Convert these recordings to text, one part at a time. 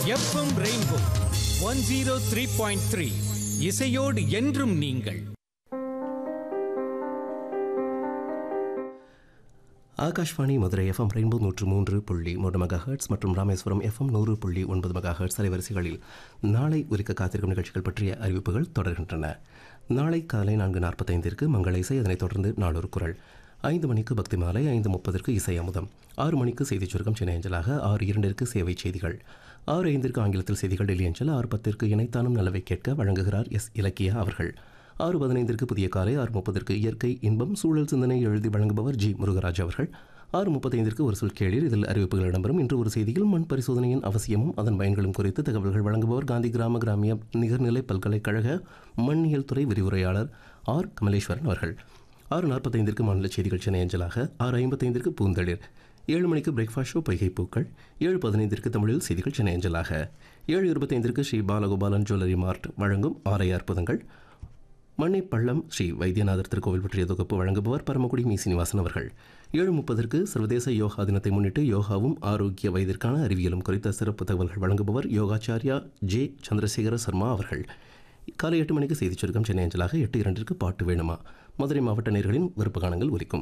FM rainbow one zero three point three இசையோடு என்றும் நீங்கள் ஆகாஷ்வாணி மதுரை எஃப்எம் ரெயின்போ நூற்று மூன்று புள்ளி மூன்று மெகா ஹெர்ட்ஸ் மற்றும் ராமேஸ்வரம் எஃப்எம் நூறு புள்ளி ஒன்பது மெகா ஹெர்ட்ஸ் அலைவரிசைகளில் நாளை ஒலிக்க காத்திருக்கும் நிகழ்ச்சிகள் பற்றிய அறிவிப்புகள் தொடர்கின்றன நாளை காலை நான்கு நாற்பத்தைந்திற்கு மங்கள இசை அதனைத் தொடர்ந்து நாளொரு குரல் ஐந்து மணிக்கு பக்தி மாலை ஐந்து முப்பதற்கு இசை அமுதம் ஆறு மணிக்கு செய்திச் சுருக்கம் சென்னை அஞ்சலாக ஆறு இரண்டிற்கு சேவை செய்திகள் ஆறு ஐந்திற்கு ஆங்கிலத்தில் செய்திகள் டெல்லி அஞ்சல் ஆறு பத்திற்கு இணைத்தானும் நல்லவை கேட்க வழங்குகிறார் எஸ் இலக்கியா அவர்கள் ஆறு பதினைந்திற்கு புதிய காலை ஆறு முப்பதற்கு இயற்கை இன்பம் சூழல் சிந்தனை எழுதி வழங்குபவர் ஜி முருகராஜ் அவர்கள் ஆறு முப்பத்தைந்திற்கு ஒரு சொல் கேளீர் இதில் அறிவிப்புகள் இடம்பெறும் இன்று ஒரு செய்தியில் மண் பரிசோதனையின் அவசியமும் அதன் பயன்களும் குறித்து தகவல்கள் வழங்குபவர் காந்தி கிராம கிராமிய நிகர்நிலை பல்கலைக்கழக மண்ணியல் துறை விரிவுரையாளர் ஆர் கமலேஸ்வரன் அவர்கள் ஆறு நாற்பத்தைந்திற்கு மாநில செய்திகள் சென்னை அஞ்சலாக ஆறு ஐம்பத்தைந்திற்கு பூந்தளிர் ஏழு மணிக்கு பிரேக்ஃபாஸ்ட் ஷோ பொய்கை பூக்கள் ஏழு பதினைந்திற்கு தமிழில் செய்திகள் சென்னை அஞ்சலாக ஏழு இருபத்தைந்திற்கு ஸ்ரீ பாலகோபாலன் ஜுவல்லரி மார்ட் வழங்கும் ஆரை அற்புதங்கள் மண்ணை பள்ளம் ஸ்ரீ வைத்தியநாதர் திருக்கோவில் பற்றிய தொகுப்பு வழங்குபவர் பரமக்குடி மீ சீனிவாசன் அவர்கள் ஏழு முப்பதற்கு சர்வதேச யோகா தினத்தை முன்னிட்டு யோகாவும் ஆரோக்கிய வயதிற்கான அறிவியலும் குறித்த சிறப்பு தகவல்கள் வழங்குபவர் யோகாச்சாரியா ஜே சந்திரசேகர சர்மா அவர்கள் காலை எட்டு மணிக்கு செய்திச் சுருக்கம் சென்னை அஞ்சலாக எட்டு இரண்டிற்கு பாட்டு வேணுமா மதுரை மாவட்ட நேர்களின் விருப்ப காணங்கள் ஒலிக்கும்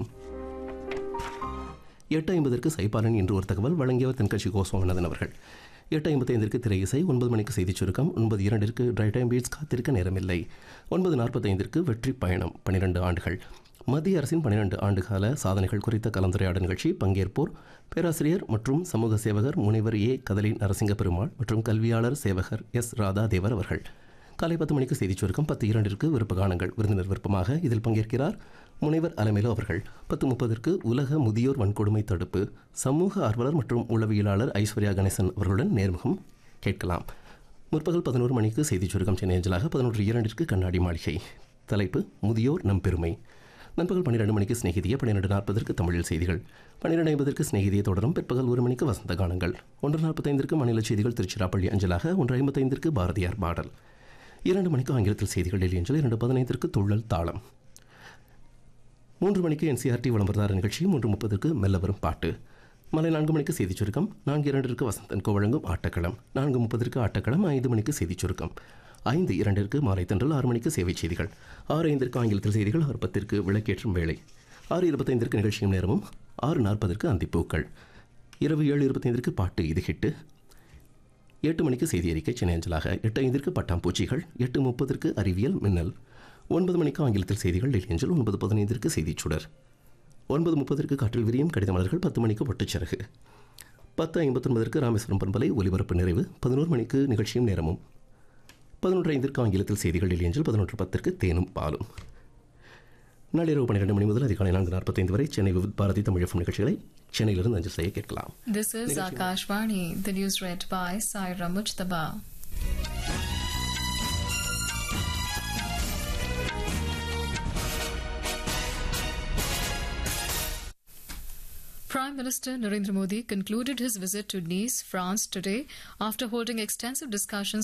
எட்டு ஐம்பதற்கு சைபாலன் என்று ஒரு தகவல் வழங்கியவர் தென்கட்சி கோஸ்வாமிநாதன் அவர்கள் எட்டு ஐம்பத்தைந்திற்கு திரை இசை ஒன்பது மணிக்கு செய்திச் சுருக்கம் ஒன்பது இரண்டிற்கு ட்ரை டைம் பீட்ஸ் காத்திருக்க நேரமில்லை ஒன்பது நாற்பத்தைந்திற்கு வெற்றி பயணம் பன்னிரண்டு ஆண்டுகள் மத்திய அரசின் பன்னிரண்டு ஆண்டுகால சாதனைகள் குறித்த கலந்துரையாடல் நிகழ்ச்சி பங்கேற்போர் பேராசிரியர் மற்றும் சமூக சேவகர் முனைவர் ஏ கதலி நரசிங்க பெருமாள் மற்றும் கல்வியாளர் சேவகர் எஸ் ராதா தேவர் அவர்கள் காலை பத்து மணிக்கு செய்திச் சுருக்கம் பத்து இரண்டிற்கு விருப்ப காணங்கள் விருந்தினர் விருப்பமாக இதில் பங்கேற்கிறார் முனைவர் அலமேலு அவர்கள் பத்து முப்பதற்கு உலக முதியோர் வன்கொடுமை தடுப்பு சமூக ஆர்வலர் மற்றும் உளவியலாளர் ஐஸ்வர்யா கணேசன் அவர்களுடன் நேர்முகம் கேட்கலாம் முற்பகல் பதினோரு மணிக்கு செய்திச் சுருக்கம் சென்னை அஞ்சலாக பதினொன்று இரண்டிற்கு கண்ணாடி மாளிகை தலைப்பு முதியோர் நம் பெருமை நண்பகல் பன்னிரெண்டு மணிக்கு சிநேகிதிய பன்னிரெண்டு நாற்பதற்கு தமிழில் செய்திகள் பன்னிரெண்டு ஐம்பதற்கு சிநேகிதியை தொடரும் பிற்பகல் ஒரு மணிக்கு வசந்த கானங்கள் ஒன்று நாற்பத்தைந்திற்கு மாநில செய்திகள் திருச்சிராப்பள்ளி அஞ்சலாக ஒன்று ஐம்பத்தைந்திற்கு பாரதியார் பாடல் இரண்டு மணிக்கு ஆங்கிலத்தில் செய்திகள் டெல்லி அஞ்சல் இரண்டு பதினைந்திற்கு துள்ளல் தாளம் மூன்று மணிக்கு என்சிஆர்டி விளம்பரதார நிகழ்ச்சி மூன்று முப்பதுக்கு மெல்ல வரும் பாட்டு மாலை நான்கு மணிக்கு செய்திச் சுருக்கம் நான்கு இரண்டிற்கு வசந்தன் கோ வழங்கும் ஆட்டக்களம் நான்கு முப்பதற்கு ஆட்டக்களம் ஐந்து மணிக்கு செய்திச் சுருக்கம் ஐந்து இரண்டிற்கு மாலை தென்றல் ஆறு மணிக்கு சேவை செய்திகள் ஆறு ஐந்திற்கு ஆங்கிலத்தில் செய்திகள் ஆறு பத்திற்கு விளக்கேற்றும் வேலை ஆறு இருபத்தைந்திற்கு நிகழ்ச்சியும் நேரமும் ஆறு நாற்பதற்கு அந்திப்பூக்கள் இரவு ஏழு இருபத்தைந்திற்கு பாட்டு இது ஹிட்டு எட்டு மணிக்கு செய்தி அறிக்கை சென்னை அஞ்சலாக எட்டு ஐந்திற்கு பட்டாம்பூச்சிகள் எட்டு முப்பதற்கு அறிவியல் மின்னல் ஒன்பது மணிக்கு ஆங்கிலத்தில் செய்திகள் டெல்லி அஞ்சல் ஒன்பது பதினைந்திற்கு செய்திச் சுடர் ஒன்பது முப்பதற்கு காற்றில் விரியும் கடித மலர்கள் பத்து மணிக்கு ஒட்டுச்சிறகு பத்து ஐம்பத்தொன்பதற்கு ராமேஸ்வரம் பண்பலை ஒலிபரப்பு நிறைவு பதினோரு மணிக்கு நிகழ்ச்சியும் நேரமும் பதினொன்று ஐந்திற்கு ஆங்கிலத்தில் செய்திகள் டெல்லி அஞ்சல் பதினொன்று பத்திற்கு தேனும் பாலும் நள்ளிரவு பன்னிரெண்டு மணி முதல் அதிகாலை நான்கு நாற்பத்தைந்து வரை சென்னை விவித் பாரதி தமிழ் எஃப்எம் நிகழ்ச்சிகளை சென்னையிலிருந்து அஞ்சல் செய்ய கேட்கலாம் This is Akashvani, the news read by Saira Mujtaba. Prime Minister Narendra Modi concluded his visit to Nice, France today after holding extensive discussions